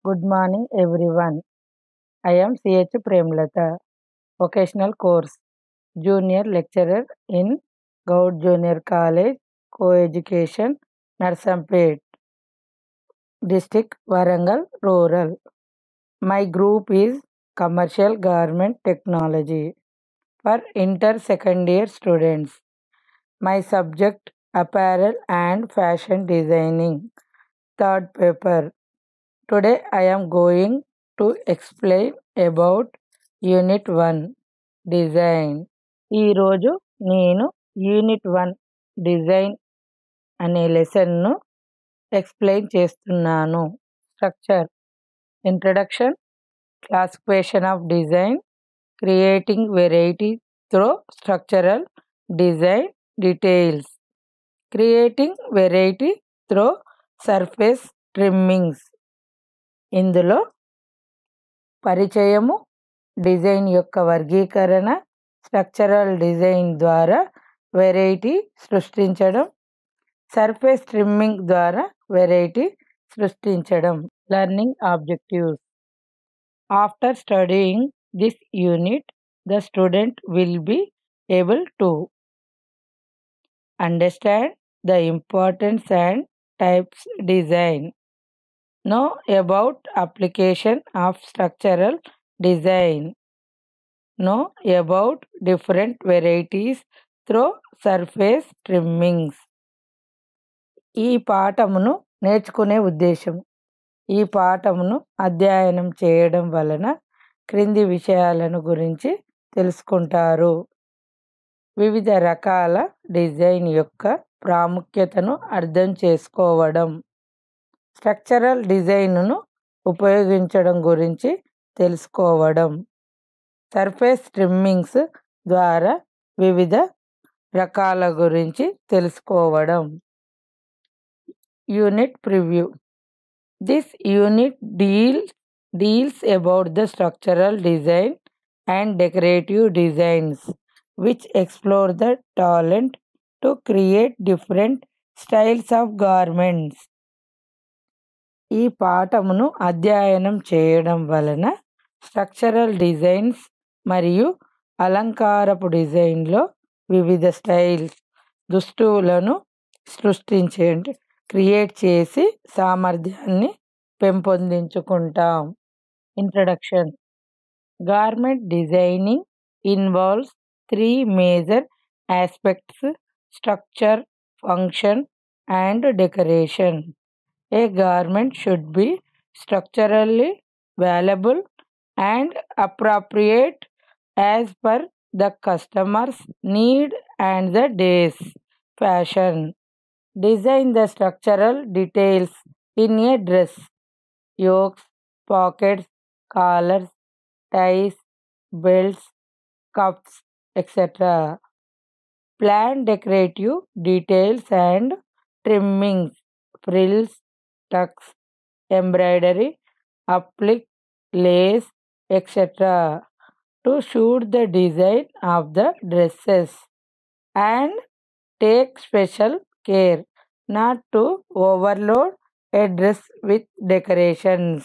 Good morning, everyone. I am C.H. Premlata, vocational course, junior lecturer in Goud Junior College, Co-education, Narsampet, district Warangal, rural. My group is Commercial Garment Technology for inter second year students. My subject apparel and fashion designing. Third paper. Today I am going to explain about unit one design ఈరోజు నేను unit one design అనే లెసన్ను explain చేస్తున్నాను structure introduction classification of design creating variety through structural design details creating variety through surface trimmings ఇందులో పరిచయము design యొక్క వర్గీకరణ structural design ద్వారా వెరైటీ సృష్టించడం సర్ఫేస్ ట్రిమ్మింగ్ ద్వారా వెరైటీ సృష్టించడం learning objectives after studying this unit the student will be able to understand the importance and types design know about application of structural design know about different varieties through surface trimmings ఈ పాఠమును నేర్చుకునే ఉద్దేశం ఈ పాఠమును అధ్యయనం చేయడం వలన క్రింది విషయాలను గురించి తెలుసుకుంటారు వివిధ రకాల డిజైన్ యొక్క ప్రాముఖ్యతను అర్థం చేసుకోవడం స్ట్రక్చరల్ డిజైన్ను ఉపయోగించడం గురించి తెలుసుకోవడం సర్ఫేస్ ట్రిమ్మింగ్స్ ద్వారా వివిధ రకాల గురించి తెలుసుకోవడం unit preview this unit deal deals about the structural design and decorative designs which explore the talent to create different styles of garments ఈ పాఠమును అధ్యయనం చేయడం వలన స్ట్రక్చరల్ డిజైన్స్ మరియు అలంకారపు డిజైన్లో వివిధ స్టైల్స్ దుస్తువులను సృష్టించే క్రియేట్ చేసి సామర్థ్యాన్ని పెంపొందించుకుంటాం introduction garment designing involves three major aspects structure function and decoration A garment should be structurally valuable and appropriate as per the customer's need and the day's fashion. Design the structural details in a dress, yokes, pockets, collars, ties, belts, cuffs, etc. Plan decorative details and trimmings, frills, tucks, embroidery, applique, lace, etc. to suit the design of the dresses and take special care not to overload a dress with decorations.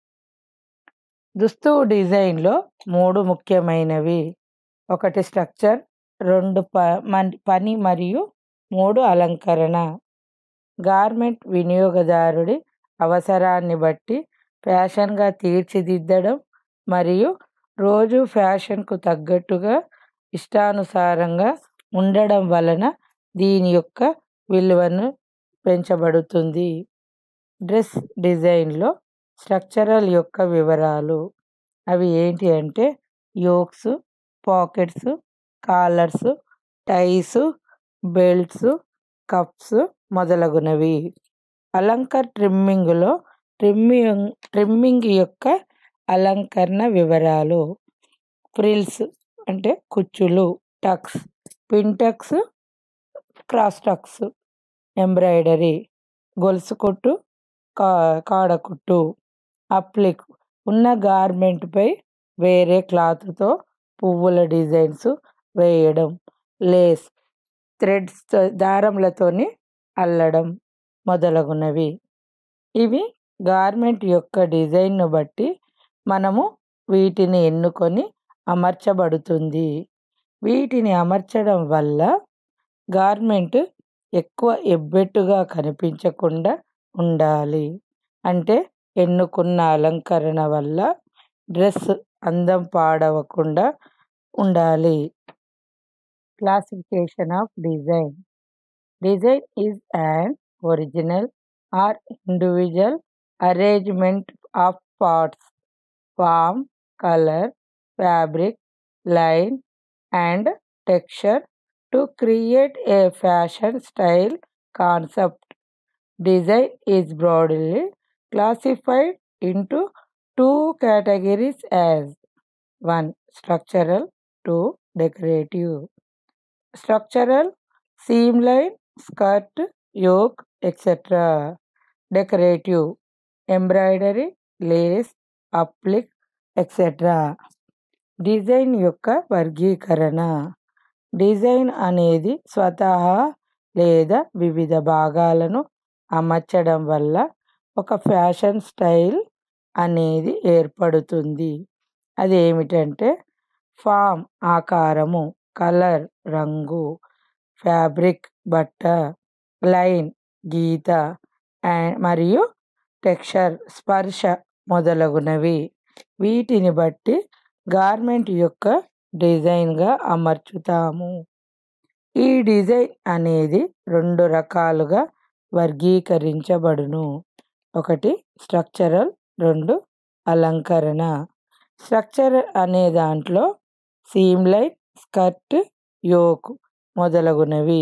దుస్తువు డిజైన్లో మూడు ముఖ్యమైనవి ఒకటి structure రెండు ప పని మరియు మూడు అలంకరణ గార్మెంట్ వినియోగదారుడి అవసరాన్ని బట్టి ఫ్యాషన్గా తీర్చిదిద్దడం మరియు రోజు ఫ్యాషన్కు తగ్గట్టుగా ఇష్టానుసారంగా ఉండడం వలన దీని యొక్క విలువను పెంచబడుతుంది డ్రెస్ డిజైన్లో స్ట్రక్చరల్ యొక్క వివరాలు అవి ఏంటి అంటే yokes pockets collars ties belts cuffs మొదలగునవి అలంకర్ ట్రిమ్మింగ్లో ట్రిమ్మింగ్ ట్రిమ్మింగ్ యొక్క అలంకరణ వివరాలు ఫ్రిల్స్ అంటే కుచ్చులు tucks pintucks cross tucks embroidery గొలుసు కొట్టు కా కాడకుట్టు అప్లిక్ ఉన్న గార్మెంట్పై వేరే క్లాత్తో పువ్వుల డిజైన్స్ వేయడం లేస్ థ్రెడ్స్ దారములతోని అల్లడం మొదలగునవి ఇవి గార్మెంట్ యొక్క డిజైన్ను బట్టి మనము వీటిని ఎన్నుకొని అమర్చబడుతుంది వీటిని అమర్చడం వల్ల గార్మెంట్ ఎక్కువ ఎబ్బెట్టుగా కనిపించకుండా ఉండాలి అంటే ఎన్నుకున్న అలంకరణ వల్ల డ్రెస్ అందం పాడవకుండా ఉండాలి classification of design design is an original or individual arrangement of parts form colour fabric line and texture to create a fashion style concept design is broadly classified into two categories as 1 structural 2 decorative structural seam line skirt yoke etc decorative embroidery lace applique etcetera design యొక్క వర్గీకరణ design అనేది స్వతహా లేదా వివిధ భాగాలను అమర్చడం వల్ల ఒక fashion style అనేది ఏర్పడుతుంది అది ఏమిటంటే ఫామ్ ఆకారము కలర్ రంగు ఫ్యాబ్రిక్ బట్ట లైన్ గీత మరియు టెక్స్చర్ స్పర్శ మొదలగునవి వీటిని బట్టి గార్మెంట్ యొక్క డిజైన్గా అమర్చుతాము ఈ డిజైన్ అనేది రెండు రకాలుగా వర్గీకరించబడును ఒకటి స్ట్రక్చరల్ రెండు అలంకరణ స్ట్రక్చర్ అనే దాంట్లో సీమ్ లైన్ స్కర్ట్ యోక్ మొదలగునవి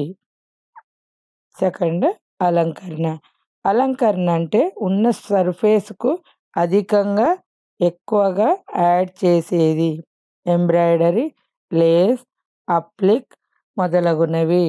సెకండ్ అలంకరణ అలంకరణ అంటే ఉన్న సర్ఫేస్కు అధికంగా ఎక్కువగా యాడ్ చేసేది ఎంబ్రాయిడరీ లేస్ అప్లిక్ మొదలగునవి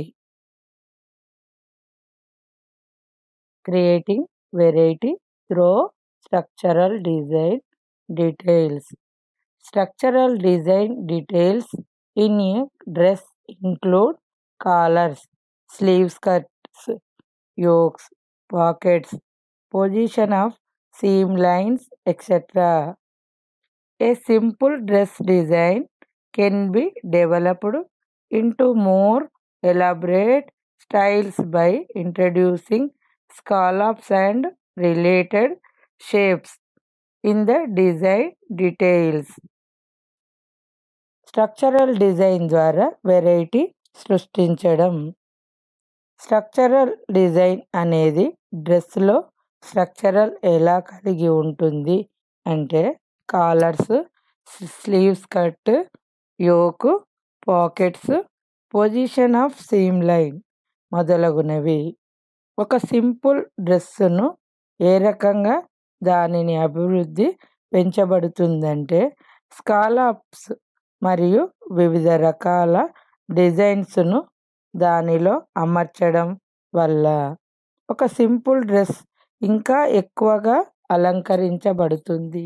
creating variety through structural design details structural design details in a dress include collars sleeve skirts yokes pockets position of seam lines, etc. A simple dress design can be developed into more elaborate styles by introducing scallops and related shapes in the design details. Structural design ద్వారా variety సృష్టించడం structural design అనేది డ్రెస్లో structural ఎలా కలిగి ఉంటుంది అంటే collars sleeve skirt yoke pockets position of seam line మొదలగునవి ఒక సింపుల్ డ్రెస్సును ఏ రకంగా దానిని అభివృద్ధి పెంచబడుతుందంటే స్కాలప్స్ మరియు వివిధ రకాల డిజైన్స్ను దానిలో అమర్చడం వల్ల ఒక సింపుల్ డ్రెస్ ఇంకా ఎక్కువగా అలంకరించబడుతుంది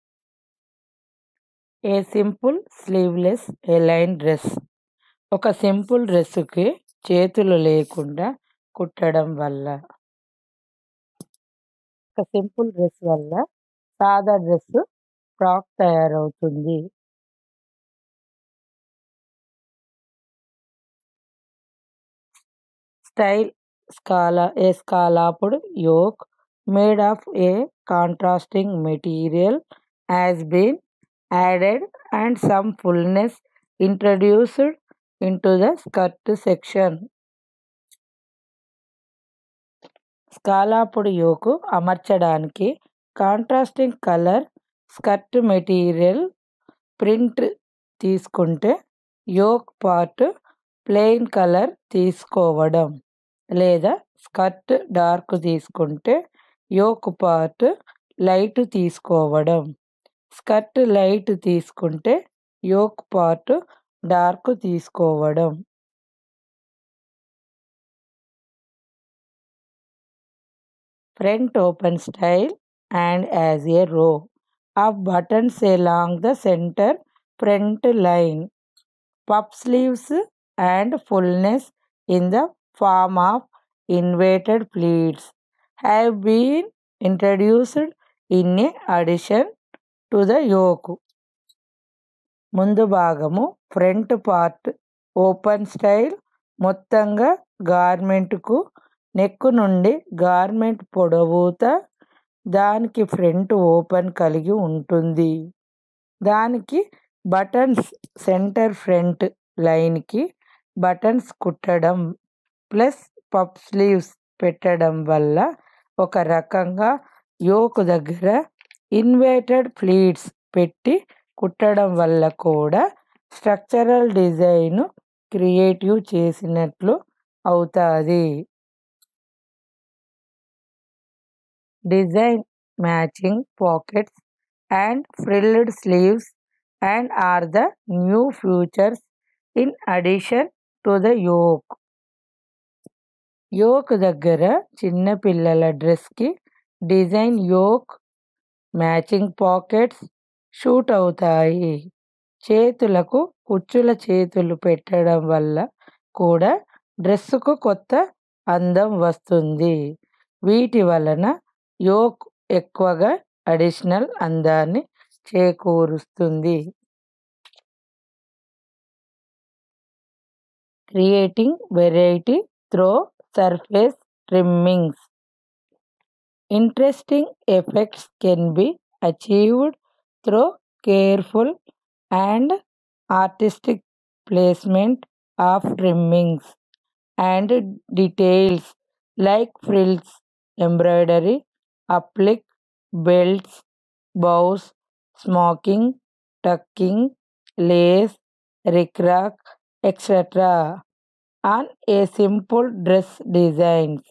a simple sleeveless A line dress ఒక సింపుల్ డ్రెస్సుకి చేతులు లేకుండా కుట్టడం వల్ల ఒక సింపుల్ డ్రెస్ వల్ల సాదా డ్రెస్ ఫ్రాక్ తయారవుతుంది style scallop a scalloped yoke made of a contrasting material has been added and some fullness introduced into the skirt section. Scalloped yoke అమర్చడానికి contrasting colour skirt material print తీసుకుంటే yoke part plain colour తీసుకోవడం లేదా skirt dark తీసుకుంటే yoke part light తీసుకోవడం skirt light తీసుకుంటే yoke part dark తీసుకోవడం front open style and as a row of buttons along the centre front line puff sleeves and fullness in the form of inverted pleats have been introduced in a addition to the yoke ముందు భాగము front part open style మొత్తంగా గార్మెంట్కు neck నుండి garment పొడవుత దానికి front open కలిగి ఉంటుంది దానికి buttons centre front లైన్కి buttons కుట్టడం ప్లస్ పఫ్ స్లీవ్స్ పెట్టడం వల్ల ఒక రకంగా యోక్ దగ్గర ఇన్వేటెడ్ ప్లీట్స్ పెట్టి కుట్టడం వల్ల కూడా స్ట్రక్చరల్ డిజైన్ క్రియేటివ్ చేసినట్లు అవుతుంది design matching pockets and frilled sleeves and are the new features in addition to the yoke yoke దగ్గర చిన్న పిల్లల డ్రెస్కి design yoke matching pockets suit అవుతాయి చేతులకు కుచ్చుల చేతులు పెట్టడం వల్ల కూడా డ్రెస్సుకు కొత్త అందం వస్తుంది వీటి వలన యోక్ ఎక్కువగా అడిషనల్ అందాన్ని చేకూరుస్తుంది creating variety through surface trimmings interesting effects can be achieved through careful and artistic placement of trimmings and details like frills embroidery applique belts bows smocking tucking lace rickrack etcetera on a simple dress designs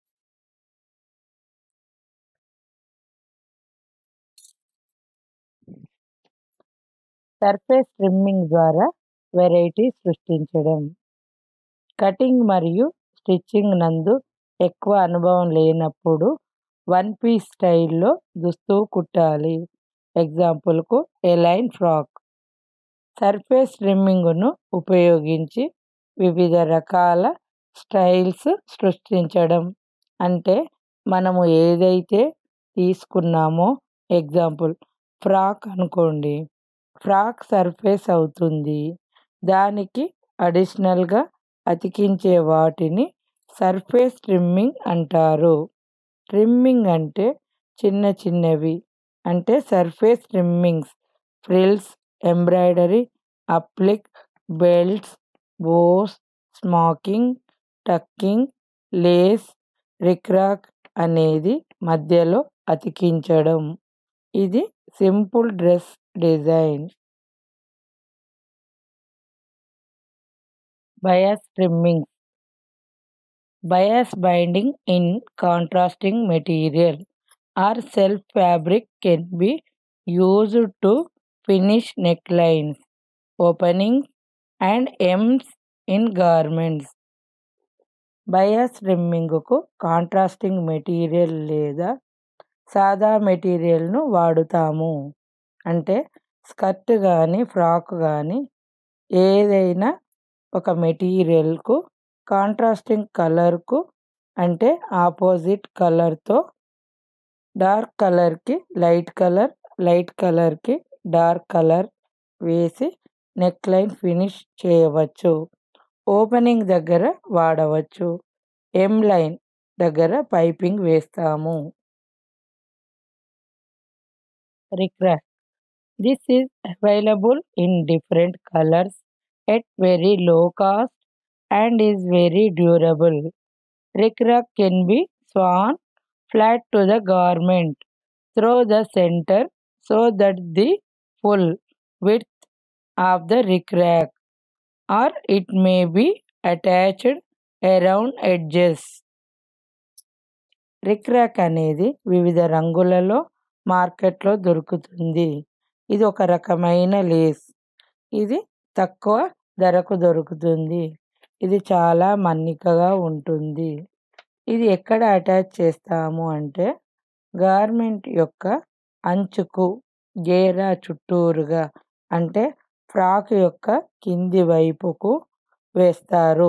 surface trimming ద్వారా variety సృష్టించడం cutting మరియు stitching నందు ఎక్కువ అనుభవం లేనప్పుడు one piece స్టైల్లో దుస్తువు కుట్టాలి ఎగ్జాంపుల్కు ఎలైన్ ఫ్రాక్ సర్ఫేస్ ట్రిమ్మింగ్ను ఉపయోగించి వివిధ రకాల స్టైల్స్ సృష్టించడం అంటే మనము ఏదైతే తీసుకున్నామో ఎగ్జాంపుల్ ఫ్రాక్ అనుకోండి ఫ్రాక్ సర్ఫేస్ అవుతుంది దానికి అడిషనల్గా అతికించే వాటిని సర్ఫేస్ ట్రిమ్మింగ్ అంటారు ట్రిమ్మింగ్ అంటే చిన్న చిన్నవి అంటే surface trimmings frills embroidery applique belts bows smocking tucking lace rickrack అనేది మధ్యలో అతికించడం ఇది simple dress design bias trimming bias binding in contrasting material or self fabric can be used to finish neck lines opening and hems in garments bias ట్రిమ్మింగ్కు contrasting material లేదా సాదా మెటీరియల్ను వాడుతాము అంటే స్కర్ట్ కానీ ఫ్రాక్ కానీ ఏదైనా ఒక మెటీరియల్కు కాంట్రాస్టింగ్ కలర్కు అంటే ఆపోజిట్ కలర్తో డార్క్ కలర్కి లైట్ కలర్ లైట్ కలర్కి డార్క్ కలర్ వేసి నెక్ లైన్ ఫినిష్ చేయవచ్చు ఓపెనింగ్ దగ్గర వాడవచ్చు ఎమ్ లైన్ దగ్గర పైపింగ్ వేస్తాము rickrack this is available in different colours at very low cost and is very durable rickrack can be sewn flat to the garment through the center so that the full width of the rickrack or it may be attached around edges. Rickrack అనేది వివిధ రంగులలో మార్కెట్లో దొరుకుతుంది ఇది ఒక రకమైన Lay's ఇది తక్కువ ధరకు దొరుకుతుంది ఇది చాలా మన్నికగా ఉంటుంది ఇది ఎక్కడ అటాచ్ చేస్తాము అంటే గార్మెంట్ యొక్క అంచుకు గేరా చుట్టూరుగా అంటే ఫ్రాక్ యొక్క కింది వైపుకు వేస్తారు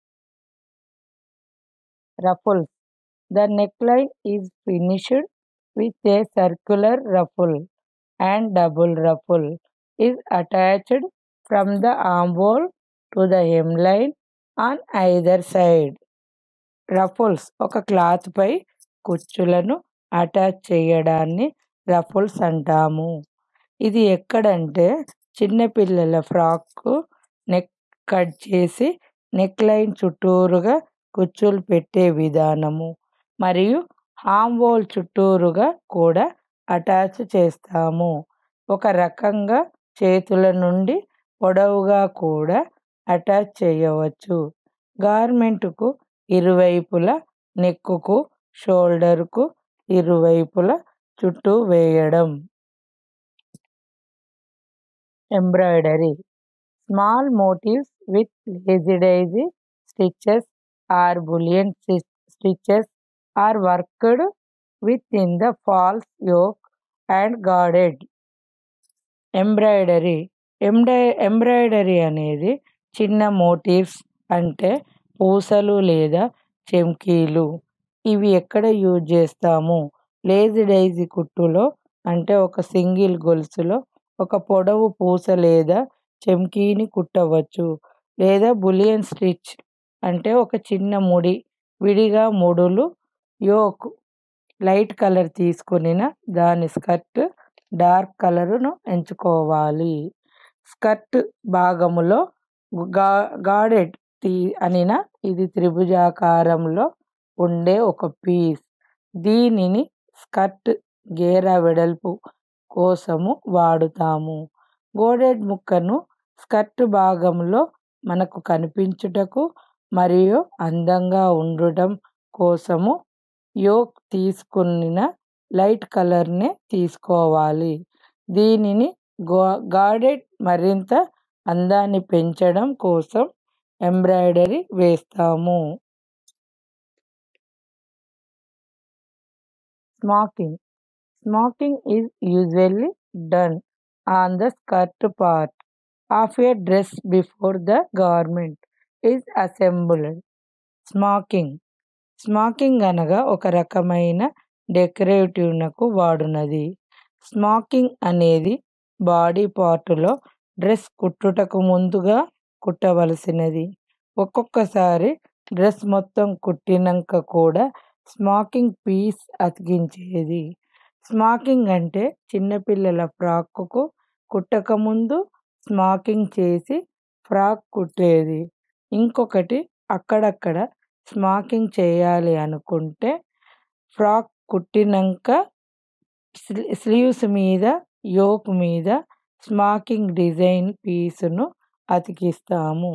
ruffles the neck line is finished with a circular ruffle and double ruffle is attached from the armhole to the hemline on either side. Ruffles ఒక క్లాత్ పై కుచ్చులను అటాచ్ చేయడాన్ని రఫుల్స్ అంటాము ఇది ఎక్కడంటే చిన్నపిల్లల ఫ్రాక్ నెక్ కట్ చేసి neck line చుట్టూరుగా కుచ్చులు పెట్టే విధానము మరియు హామ్ హోల్ చుట్టూరుగా కూడా అటాచ్ చేస్తాము ఒక రకంగా చేతుల నుండి పొడవుగా కూడా అటాచ్ చేయవచ్చు గార్మెంట్కు ఇరువైపుల నెక్కుకు షోల్డర్కు ఇరువైపుల చుట్టూ వేయడం embroidery small motifs with lazy daisy stitches or bullion stitches are worked with in the falls yoke and graded embroidery ఎంబ్రాయి ఎంబ్రాయిడరీ అనేది చిన్న మోటివ్స్ అంటే పూసలు లేదా చెమ్కీలు ఇవి ఎక్కడ యూజ్ చేస్తాము లేజీ డైజీ కుట్టులో అంటే ఒక సింగిల్ గొలుసులో ఒక పొడవు పూస లేదా చెమ్కీని కుట్టవచ్చు లేదా బులియన్ స్టిచ్ అంటే ఒక చిన్న ముడి విడిగా ముడులు యోక్ లైట్ కలర్ తీసుకొనిన దాని స్కర్ట్ డార్క్ కలరును ఎంచుకోవాలి స్కర్ట్ భాగములో గా గాడెడ్ తీ అనిన ఇది త్రిభుజాకారంలో ఉండే ఒక పీస్ దీనిని స్కర్ట్ గేర వెడల్పు కోసము వాడుతాము గోడెడ్ ముక్కను స్కర్ట్ భాగంలో మనకు కనిపించుటకు మరియు అందంగా ఉండటం కోసము యోక్ తీసుకున్న లైట్ కలర్నే తీసుకోవాలి దీనిని గా గాడెడ్ మరింత అందాన్ని పెంచడం కోసం ఎంబ్రాయిడరీ వేస్తాము smocking smocking is usually done on the skirt part of a dress before the garment is assembled smocking smocking అనగా ఒక రకమైన డెకరేటివ్నకు వాడునది స్మాకింగ్ అనేది బాడీ పార్టులో డ్రెస్ కుట్టుటకు ముందుగా కుట్టవలసినది ఒక్కొక్కసారి డ్రెస్ మొత్తం కుట్టినాక కూడా స్మాకింగ్ పీస్ అతికించేది స్మాకింగ్ అంటే చిన్నపిల్లల ఫ్రాక్కు కుట్టకముందు స్మాకింగ్ చేసి ఫ్రాక్ కుట్టేది ఇంకొకటి అక్కడక్కడ స్మాకింగ్ చేయాలి అనుకుంటే ఫ్రాక్ కుట్టినాక స్లీవ్స్ మీద యోక్ మీద స్మాకింగ్ డిజైన్ పీసును అతికిస్తాము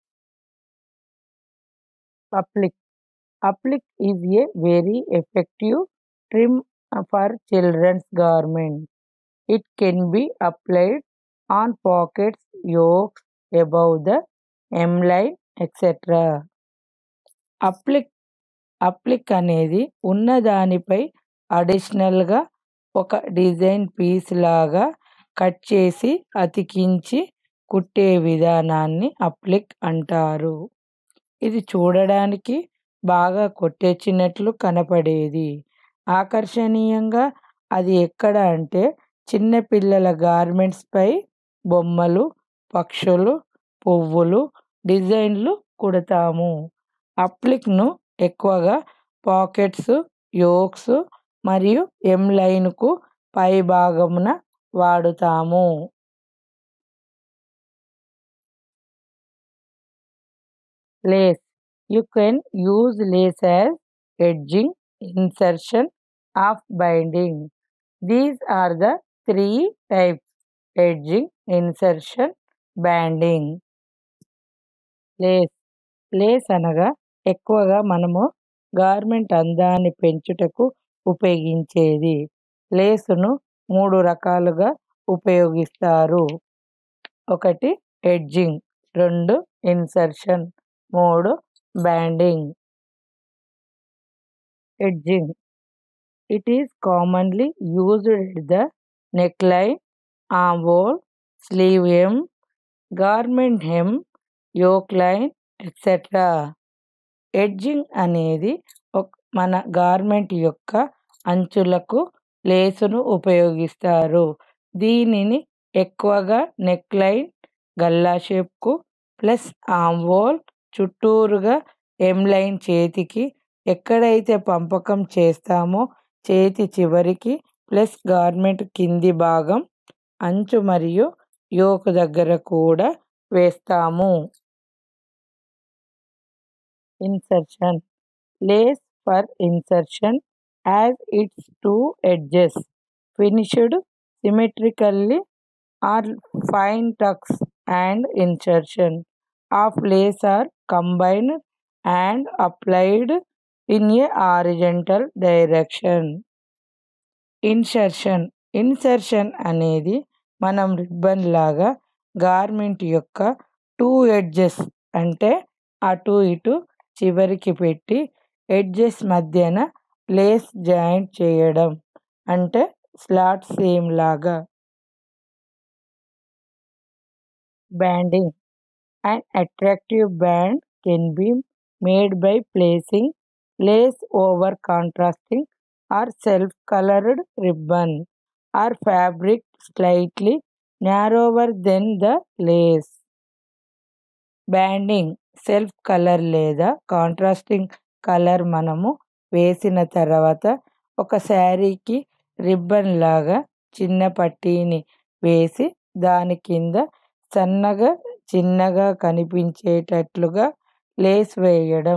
applique applique is a very effective trim for children's garment it can be applied on pockets yokes above the hem line etcetera applique applique అనేది ఉన్నదానిపై అడిషనల్గా ఒక డిజైన్ పీస్ లాగా కట్ చేసి అతికించి కుట్టే విధానాన్ని అప్లిక్ అంటారు ఇది చూడడానికి బాగా కొట్టేచ్చినట్లు కనపడేది ఆకర్షణీయంగా అది ఎక్కడ అంటే చిన్నపిల్లల గార్మెంట్స్పై బొమ్మలు పక్షులు పువ్వులు డిజైన్లు కుడతాము అప్లిక్ను ఎక్కువగా పాకెట్స్ యోక్స్ మరియు ఎమ్ లైన్కు పై భాగమున వాడుతాము lace you can use lace as edging insertion of binding these are the three types edging insertion banding lace lace అనగా ఎక్కువగా మనము గార్మెంట్ అందాన్ని పెంచుటకు ఉపయోగించేది లేసును మూడు రకాలుగా ఉపయోగిస్తారు ఒకటి ఎడ్జింగ్ రెండు ఇన్సర్షన్ మూడు banding edging it is commonly used at the neck line armhole sleeve hem garment hem yoke line etcetera edging అనేది ఒక మన గార్మెంట్ యొక్క అంచులకు లేసును ఉపయోగిస్తారు దీనిని ఎక్కువగా నెక్ లైన్ గల్లా షేప్కు ప్లస్ ఆమ్వోల్ చుట్టూరుగా ఎమ్ లైన్ చేతికి ఎక్కడైతే పంపకం చేస్తామో చేతి చివరికి ప్లస్ గార్మెంట్ కింది భాగం అంచు మరియు యోక్ దగ్గర కూడా వేస్తాము insertion lace for insertion as its two edges finished symmetrically or fine tucks and insertion of lace are combined and applied in a horizontal direction insertion insertion అనేది మనం రిబ్బన్ లాగా గార్మెంట్ యొక్క టూ ఎడ్జెస్ అంటే అటు ఇటు చివరికి పెట్టి edges మధ్యన లేస్ జాయింట్ చేయడం అంటే స్లాట్ సేమ్ లాగా banding and attractive band can be made by placing lace over contrasting or self coloured ribbon or fabric slightly narrower than the lace banding self colour లేదా contrasting colour మనము వేసిన తర్వాత ఒక శారీకి ribbon లాగా చిన్న పట్టీని వేసి దాని కింద సన్నగా చిన్నగా కనిపించేటట్లుగా లేస్ వేయడం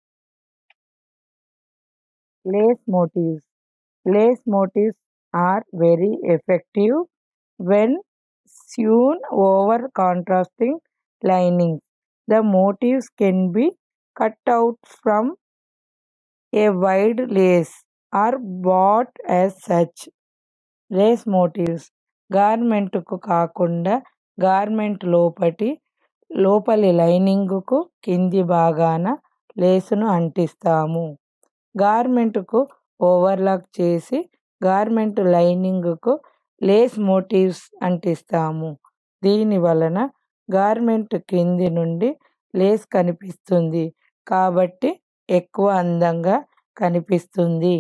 lace motifs lace motifs are very effective when sewn over contrasting linings. The motifs can be cut out from a wide lace or bought as such. Lace motifs గార్మెంట్కు కాకుండా గార్మెంట్ లోపటి లోపలి లైనింగ్కు కింది భాగాన లేసును అంటిస్తాము గార్మెంట్కు ఓవర్లాక్ చేసి గార్మెంట్ లైనింగ్కు లేస్ మోటివ్స్ అంటిస్తాము దీని వలన గార్మెంట్ కింది నుండి లేస్ కనిపిస్తుంది కాబట్టి ఎక్కువ అందంగా కనిపిస్తుంది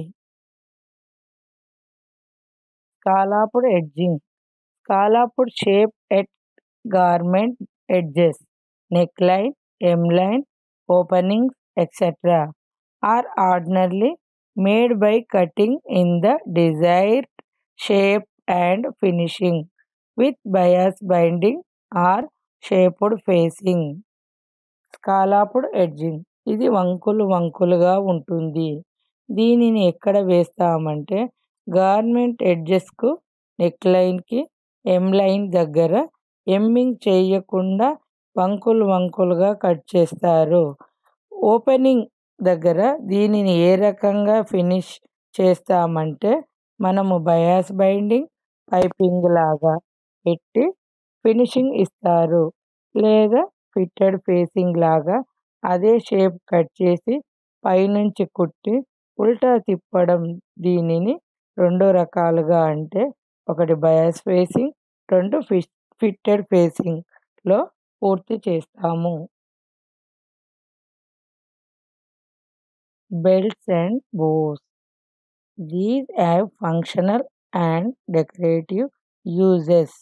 scalloped edging scalloped shape at garment edges neck line hem line openings etcetera are ordinarily made by cutting in the desired shape and finishing with bias binding or shaped facing scalloped edging ఇది వంకులు వంకులుగా ఉంటుంది దీనిని ఎక్కడ వేస్తామంటే garment ఎడ్జెస్కు neck లైన్కి ఎమ్ line దగ్గర hemming చేయకుండా వంకులు వంకులుగా cut చేస్తారు opening దగ్గర దీనిని ఏ రకంగా ఫినిష్ చేస్తామంటే మనము బయాస్ బైండింగ్ పైపింగ్ లాగా పెట్టి ఫినిషింగ్ ఇస్తారు లేదా ఫిట్టెడ్ ఫేసింగ్ లాగా అదే షేప్ కట్ చేసి పైనుంచి కుట్టి ఉల్టా తిప్పడం దీనిని రెండు రకాలుగా అంటే ఒకటి బయాస్ ఫేసింగ్ రెండు ఫిష్ ఫిట్టెడ్ ఫేసింగ్లో పూర్తి చేస్తాము belts and bows these have functional and decorative uses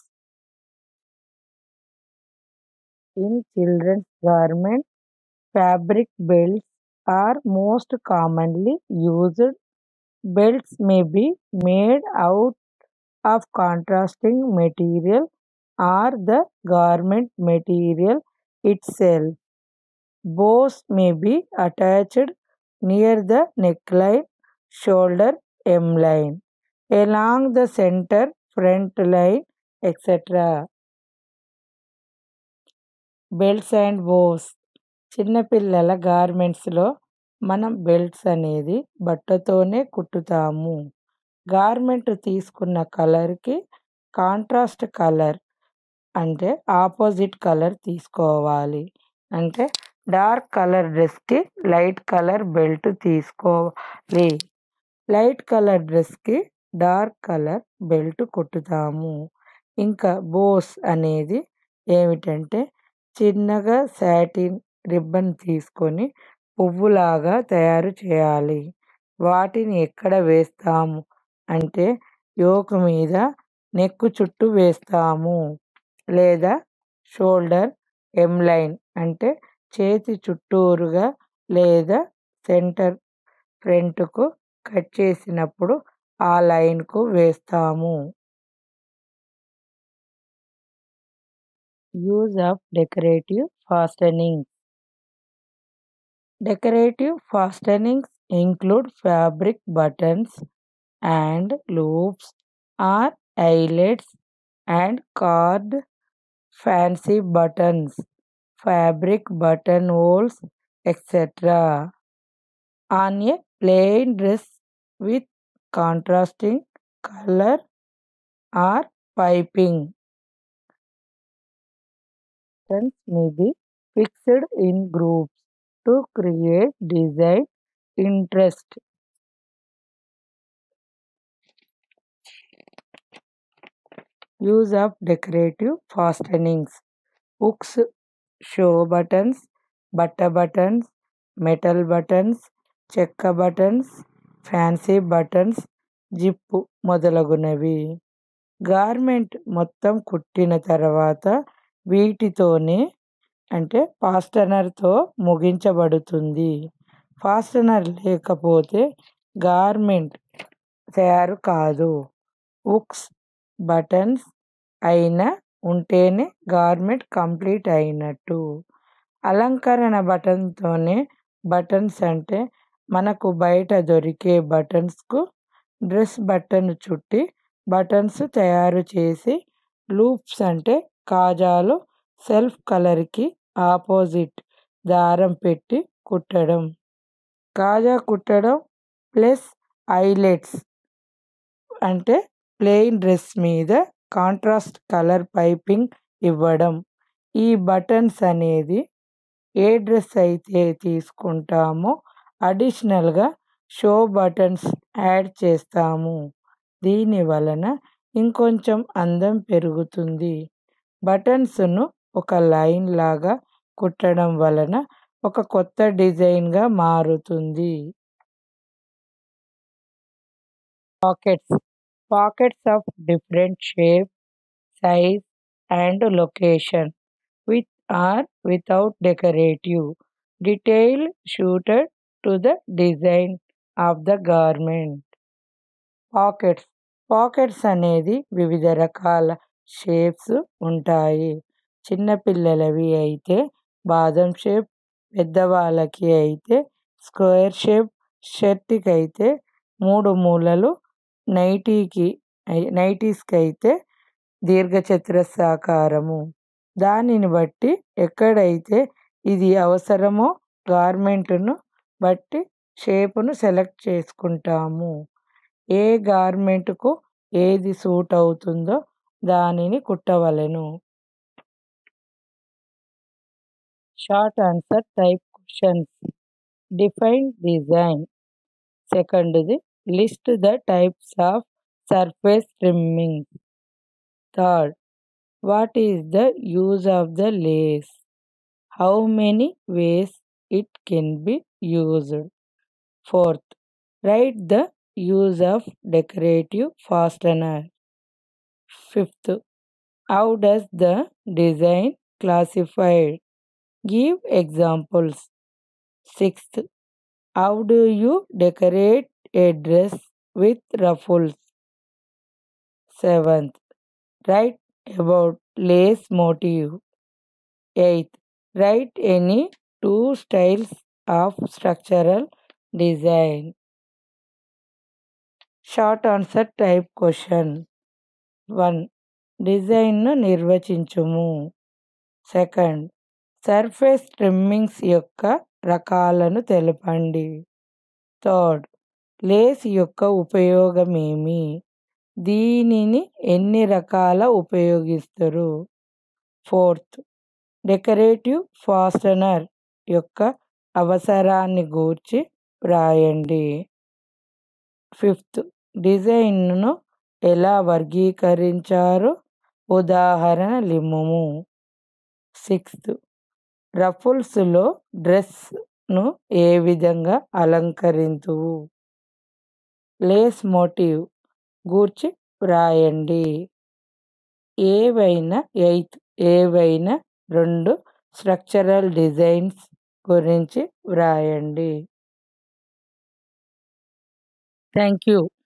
in children's garment fabric belts are most commonly used belts may be made out of contrasting material or the garment material itself bows may be attached near the neckline shoulder hemline along the center front line etc belts and bows చిన్నపిల్లల గార్మెంట్స్లో మనం belts అనేది బట్టతోనే కుట్టుతాము garment తీసుకున్న కలర్కి contrast colour అంటే opposite colour తీసుకోవాలి అంటే dark colour డ్రెస్కి లైట్ కలర్ బెల్ట్ తీసుకోవాలి లైట్ కలర్ డ్రెస్కి డార్క్ కలర్ బెల్ట్ కుట్టుతాము ఇంకా బోస్ అనేది ఏమిటంటే చిన్నగా సాటిన్ రిబ్బన్ తీసుకొని పువ్వులాగా తయారు చేయాలి వాటిని ఎక్కడ వేస్తాము అంటే యోక్ మీద నెక్ చుట్టూ వేస్తాము లేదా షోల్డర్ ఎమ్ లైన్ అంటే చేతి చుట్టూరుగా లేదా సెంటర్ ఫ్రంట్కు కట్ చేసినప్పుడు ఆ లైన్కు వేస్తాము use of decorative fastenings Decorative fastenings include fabric buttons and loops or eyelets and carved fancy buttons, fabric buttonholes, etc. On a plain dress with contrasting color or piping. Buttons may be fixed in groups to create design interest. Use of decorative fastenings. Hooks, show buttons, butter buttons, metal buttons, చెక్క buttons fancy buttons zip మొదలగునవి garment మొత్తం కుట్టిన తర్వాత వీటితోనే అంటే ఫాస్టనర్తో ముగించబడుతుంది ఫాస్టనర్ లేకపోతే garment తయారు కాదు హుక్స్ బటన్స్ అయినా ఉంటేనే గార్మెంట్ కంప్లీట్ అయినట్టు అలంకరణ బటన్తోనే బటన్స్ అంటే మనకు బయట దొరికే బటన్స్కు డ్రెస్ బటన్ చుట్టి బటన్స్ తయారు చేసి లూప్స్ అంటే కాజాలు సెల్ఫ్ కలర్కి ఆపోజిట్ దారం పెట్టి కుట్టడం కాజా కుట్టడం ప్లస్ ఐలెట్స్ అంటే ప్లెయిన్ డ్రెస్ మీద కాంట్రాస్ట్ కలర్ పైపింగ్ ఇవ్వడం ఈ బటన్స్ అనేది ఏ డ్రెస్ అయితే తీసుకుంటామో అడిషనల్గా షో బటన్స్ యాడ్ చేస్తాము దీని వలన ఇంకొంచెం అందం పెరుగుతుంది బటన్స్ను ఒక లైన్ లాగా కుట్టడం వలన ఒక కొత్త డిజైన్గా మారుతుంది pockets pockets of different shape size and location with or without decorative detail suited to the design of the garment pockets pockets అనేది వివిధ రకాల షేప్స్ ఉంటాయి చిన్నపిల్లలవి అయితే బాదం షేప్ పెద్దవాళ్ళకి అయితే స్క్వేర్ షేప్ షర్ట్కి అయితే మూడు మూలలు నైటీకి నైటీస్కి అయితే దీర్ఘచతురస్రాకారము దానిని బట్టి ఎక్కడైతే ఇది అవసరమో గార్మెంట్ను బట్టి షేపును సెలెక్ట్ చేసుకుంటాము ఏ గార్మెంట్కు ఏది సూట్ అవుతుందో దానిని కుట్టవలెను short answer type questions define design సెకండ్ది list the types of surface trimming third what is the use of the lace how many ways it can be used fourth write the use of decorative fastener fifth how does the design classified give examples sixth how do you decorate a dress with ruffles seventh write about lace motif eighth write any two styles of structural design short answer type question one డిజైన్ను నిర్వచించుము second surface ట్రిమ్మింగ్స్ యొక్క రకాలను తెలపండి third Lay's యొక్క ఉపయోగమేమి దీనిని ఎన్ని రకాల ఉపయోగిస్తారు ఫోర్త్ డెకరేటివ్ ఫాస్టనర్ యొక్క అవసరాన్ని గూర్చి వ్రాయండి ఫిఫ్త్ డిజైన్ను ఎలా వర్గీకరించారో ఉదాహరణ లిమ్ముము సిక్స్త్ రఫుల్స్లో డ్రెస్ను ఏ విధంగా అలంకరింతువు లేస్ మోటివ్ గూర్చి వ్రాయండి ఏవైనా ఎయిత్ ఏవైనా రెండు స్ట్రక్చరల్ డిజైన్స్ గురించి వ్రాయండి థ్యాంక్ యూ